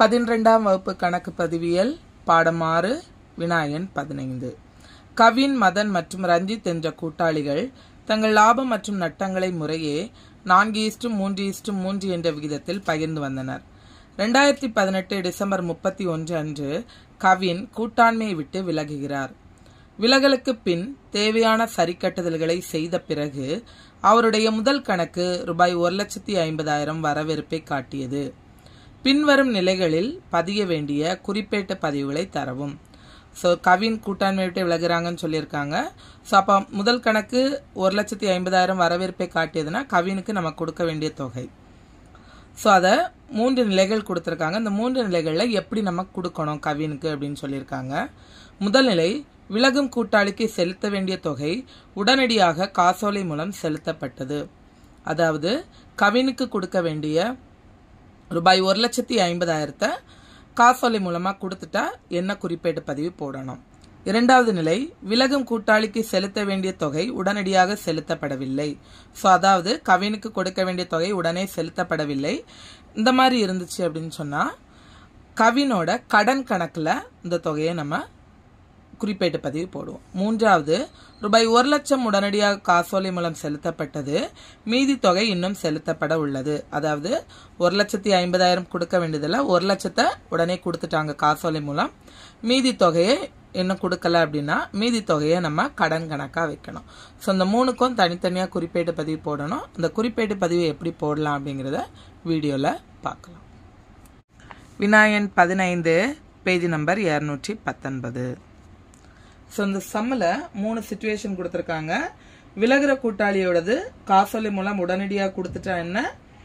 பதினிரெண்டாம் வகுப்பு கணக்கு பதிவியல் பாடம் ஆறு வினாயன் பதினைந்து கவின் மதன் மற்றும் ரஞ்சித் என்ற கூட்டாளிகள் தங்கள் லாபம் மற்றும் நட்டங்களை முறையே நான்கு ஈஸ்டு மூன்று ஈஸ்டு மூன்று என்ற விகிதத்தில் பகிர்ந்து வந்தனர் ரெண்டாயிரத்தி பதினெட்டு டிசம்பர் முப்பத்தி ஒன்று அன்று கவின் கூட்டாண்மையை விட்டு விலகுகிறார் விலகலுக்கு பின் தேவையான சரிக்கட்டுதல்களை செய்த பிறகு அவருடைய முதல் கணக்கு ரூபாய் ஒரு லட்சத்தி ஐம்பதாயிரம் வரவேற்பை காட்டியது பின்வரும் நிலைகளில் பதிய வேண்டிய குறிப்பேட்டு பதிவுகளை தரவும் ஸோ கவின் கூட்டாண்மை விட்டு விலகுறாங்கன்னு சொல்லியிருக்காங்க ஸோ அப்போ முதல் கணக்கு ஒரு லட்சத்தி ஐம்பதாயிரம் வரவேற்பை காட்டியதுன்னா கவினுக்கு நம்ம கொடுக்க வேண்டிய தொகை ஸோ அதை மூன்று நிலைகள் கொடுத்துருக்காங்க இந்த மூன்று நிலைகளில் எப்படி நம்ம கொடுக்கணும் கவினுக்கு அப்படின்னு சொல்லியிருக்காங்க முதல் நிலை விலகும் கூட்டாளிக்கு செலுத்த வேண்டிய தொகை உடனடியாக காசோலை மூலம் செலுத்தப்பட்டது அதாவது கவினுக்கு கொடுக்க வேண்டிய ரூபாய் ஒரு லட்சத்தி ஐம்பதாயிரத்தை காசோலை மூலமாக கொடுத்துட்டா என்ன குறிப்பேட்டு பதிவு போடணும் இரண்டாவது நிலை விலகும் கூட்டாளிக்கு செலுத்த வேண்டிய தொகை உடனடியாக செலுத்தப்படவில்லை ஸோ அதாவது கவினுக்கு கொடுக்க வேண்டிய தொகை உடனே செலுத்தப்படவில்லை இந்த மாதிரி இருந்துச்சு அப்படின்னு சொன்னால் கவினோட கடன் கணக்கில் இந்த தொகையை நம்ம குறிப்பேட்டு பதிவு போடுவோம் மூன்றாவது ரூபாய் ஒரு லட்சம் உடனடியாக காசோலை மூலம் செலுத்தப்பட்டது மீதி தொகை இன்னும் செலுத்தப்பட உள்ளது அதாவது ஒரு லட்சத்தி ஐம்பதாயிரம் கொடுக்க வேண்டியதில் ஒரு லட்சத்தை உடனே கொடுத்துட்டாங்க காசோலை மூலம் மீதி தொகையை இன்னும் கொடுக்கல அப்படின்னா மீதி தொகையை நம்ம கடன் கணக்காக வைக்கணும் ஸோ இந்த மூணுக்கும் தனித்தனியாக குறிப்பேட்டு பதிவு போடணும் இந்த குறிப்பேட்டு பதிவு எப்படி போடலாம் அப்படிங்கிறத வீடியோவில் பார்க்கலாம் வினாயன் பதினைந்து பேஜ் நம்பர் இரநூற்றி பத்தொன்பது ஸோ இந்த சம்மில் மூணு சுச்சுவேஷன் கொடுத்துருக்காங்க விலகிற கூட்டாளியோடது காசோலை மூலம் உடனடியாக கொடுத்துட்டா என்ன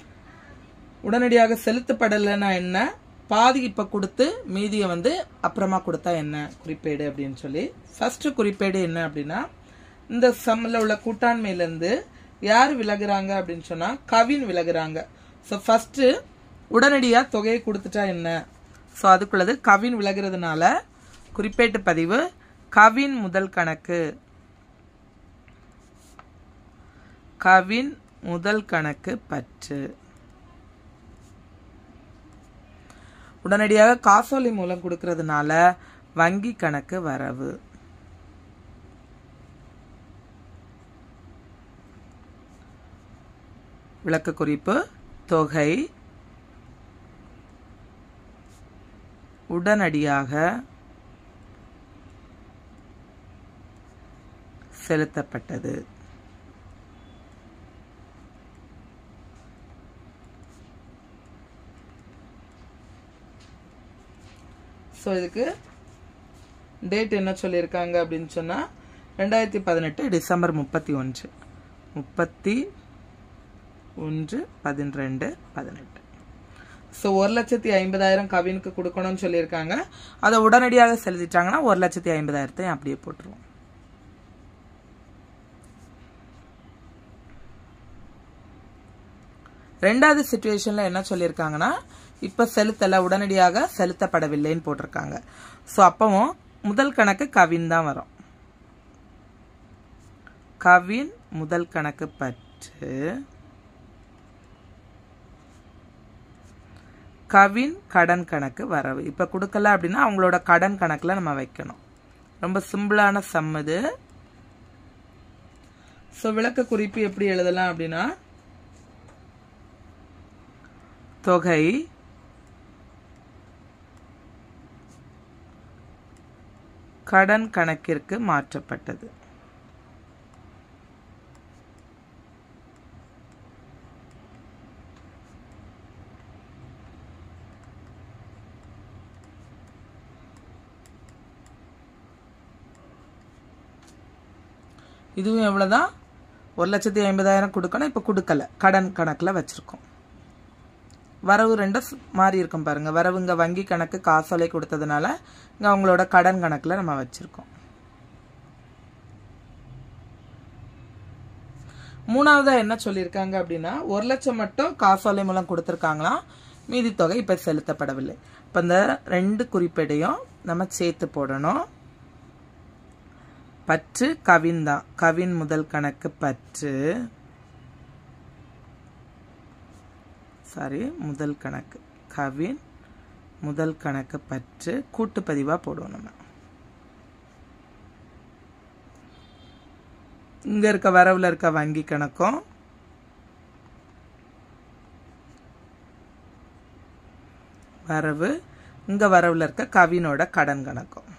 உடனடியாக செலுத்தப்படலைன்னா என்ன பாதி இப்போ கொடுத்து மீதியை வந்து அப்புறமா கொடுத்தா என்ன குறிப்பேடு அப்படின்னு சொல்லி ஃபர்ஸ்ட் குறிப்பேடு என்ன அப்படின்னா இந்த சம்மில் உள்ள கூட்டாண்மையிலேருந்து யார் விலகுறாங்க அப்படின்னு சொன்னால் கவின் விலகுறாங்க ஸோ ஃபர்ஸ்ட் உடனடியாக தொகையை கொடுத்துட்டா என்ன ஸோ அதுக்குள்ளது கவின் விலகிறதுனால குறிப்பேட்டு பதிவு கவின் முதல் கணக்கு கவின் முதல் கணக்கு பற்று உடனடியாக காசோலை மூலம் கொடுக்கறதுனால வங்கி கணக்கு வரவு விளக்க குறிப்பு தொகை உடனடியாக செலுத்தப்பட்டது ஸோ இதுக்கு டேட் என்ன சொல்லியிருக்காங்க அப்படின்னு சொன்னால் ரெண்டாயிரத்தி பதினெட்டு டிசம்பர் முப்பத்தி ஒன்று முப்பத்தி ஒன்று பதினெண்டு பதினெட்டு ஸோ ஒரு லட்சத்தி ஐம்பதாயிரம் கவினுக்கு கொடுக்கணும்னு சொல்லியிருக்காங்க அதை உடனடியாக செலுத்திட்டாங்கன்னா ஒரு லட்சத்தி ஐம்பதாயிரத்தையும் அப்படியே போட்டுருவோம் ரெண்டாவது சுச்சுவேஷன்ல என்ன சொல்லியிருக்காங்கன்னா இப்ப செலுத்தல உடனடியாக செலுத்தப்படவில்லைன்னு போட்டிருக்காங்க ஸோ அப்பவும் முதல் கணக்கு கவின் தான் வரும் கவின் முதல் கணக்கு பற்று கவின் கடன் கணக்கு வரவு இப்ப கொடுக்கல அப்படின்னா அவங்களோட கடன் கணக்குல நம்ம வைக்கணும் ரொம்ப சிம்பிளான சம் இது ஸோ விளக்க குறிப்பு எப்படி எழுதலாம் அப்படின்னா தொகை கடன் கணக்கிற்கு மாற்றப்பட்டது இதுவும் எவ்வளோதான் ஒரு லட்சத்தி ஐம்பதாயிரம் கொடுக்கணும் இப்போ கொடுக்கல கடன் கணக்கில் வச்சுருக்கோம் வரவு ரெண்டும் மாறி இருக்கும் பாருங்க வரவு இங்கே வங்கி கணக்கு காசோலை கொடுத்ததுனால இங்கே அவங்களோட கடன் கணக்கில் நம்ம வச்சுருக்கோம் மூணாவதா என்ன சொல்லியிருக்காங்க அப்படின்னா ஒரு லட்சம் மட்டும் காசோலை மூலம் கொடுத்துருக்காங்களாம் மீதி தொகை இப்போ செலுத்தப்படவில்லை இப்போ இந்த ரெண்டு குறிப்பேடையும் நம்ம சேர்த்து போடணும் பற்று கவின் தான் கவின் முதல் கணக்கு பற்று சாரி முதல் கணக்கு கவின் முதல் கணக்கு பற்று கூட்டு பதிவாக போடுவோம் நம்ம இங்க இருக்க வரவுல இருக்க வங்கி கணக்கும் வரவு இங்க வரவுல இருக்க கவினோட கடன் கணக்கும்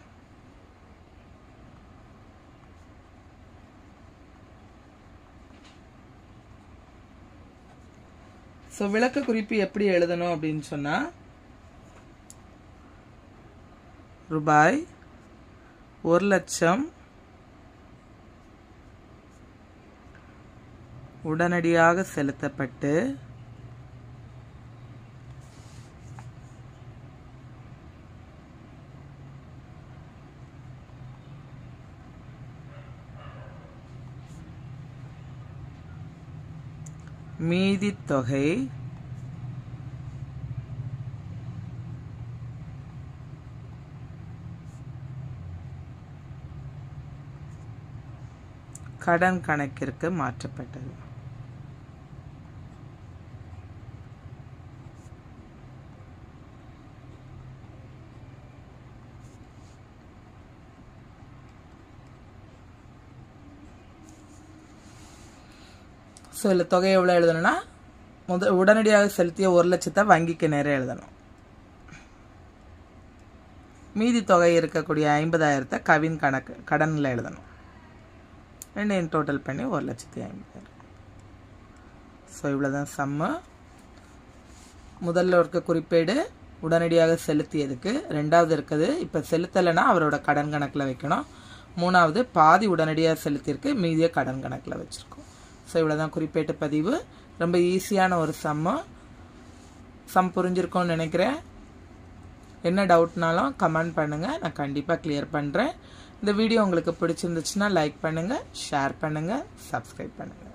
ஸோ விளக்க குறிப்பு எப்படி எழுதணும் அப்படின்னு சொன்னா ரூபாய் ஒரு லட்சம் உடனடியாக செலுத்தப்பட்டு மீதி தொகை கடன் கணக்கிற்கு மாற்றப்பட்டது ஸோ இதில் தொகை எவ்வளோ எழுதணும்னா முத உடனடியாக செலுத்திய ஒரு லட்சத்தை வங்கிக்கு நேரம் எழுதணும் மீதி தொகை இருக்கக்கூடிய ஐம்பதாயிரத்தை கவின் கணக்கு கடனில் எழுதணும் ரெண்டையும் டோட்டல் பண்ணி ஒரு லட்சத்தி ஐம்பதாயிரம் ஸோ இவ்வளோதான் சம்மு முதல்ல இருக்க குறிப்பேடு உடனடியாக செலுத்தியதுக்கு ரெண்டாவது இருக்குது இப்போ செலுத்தலைன்னா அவரோட கடன் கணக்கில் வைக்கணும் மூணாவது பாதி உடனடியாக செலுத்தியிருக்கு மீதியை கடன் கணக்கில் வச்சுருக்கோம் ஸோ இவ்வளோதான் குறிப்பேட்டு பதிவு ரொம்ப ஈஸியான ஒரு சம்மு சம் புரிஞ்சிருக்கோன்னு நினைக்கிறேன் என்ன டவுட்னாலும் கமெண்ட் பண்ணுங்கள் நான் கண்டிப்பாக கிளியர் பண்ணுறேன் இந்த வீடியோ உங்களுக்கு பிடிச்சிருந்துச்சுன்னா லைக் பண்ணுங்கள் ஷேர் பண்ணுங்கள் சப்ஸ்கிரைப் பண்ணுங்கள்